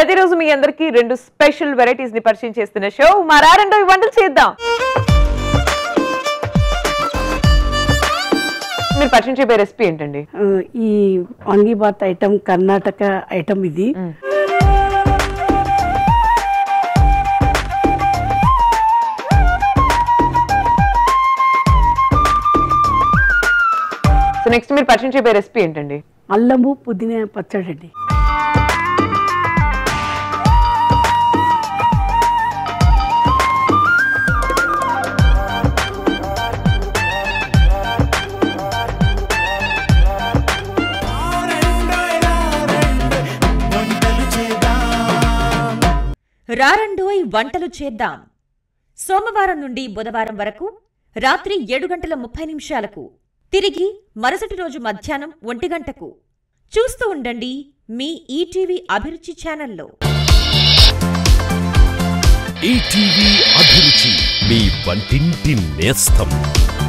ప్రతిరోజు మీ అందరికి రెండు స్పెషల్ వెరైటీస్ ని పరిచయం చేస్తున్న షో మరా రెండో ఈ వంటలు చేద్దాం మీరు పరిచయం చేయబోయే రెసిపీ ఏంటండి ఆ, ఈ వాంగీబాత్ ఐటమ్ కర్ణాటక ఐటమ్ ఇది సో నెక్స్ట్ మీరు పరిచయం చేయబోయే రెసిపీ ఏంటండి అల్లము పుదీనా పచ్చడి అండి రారండోయ్ వంటలు చేద్దాం సోమవారం నుండి బుధవారం వరకు రాత్రి ఏడు గంటల ముప్పై నిమిషాలకు తిరిగి మరుసటి రోజు మధ్యాహ్నం ఒంటి గంటకు చూస్తూ ఉండండి మీ ఈటీవీ అభిరుచి ఛానల్లో ఈటీవీ అభిరుచి మీ వంటింటి నేస్తం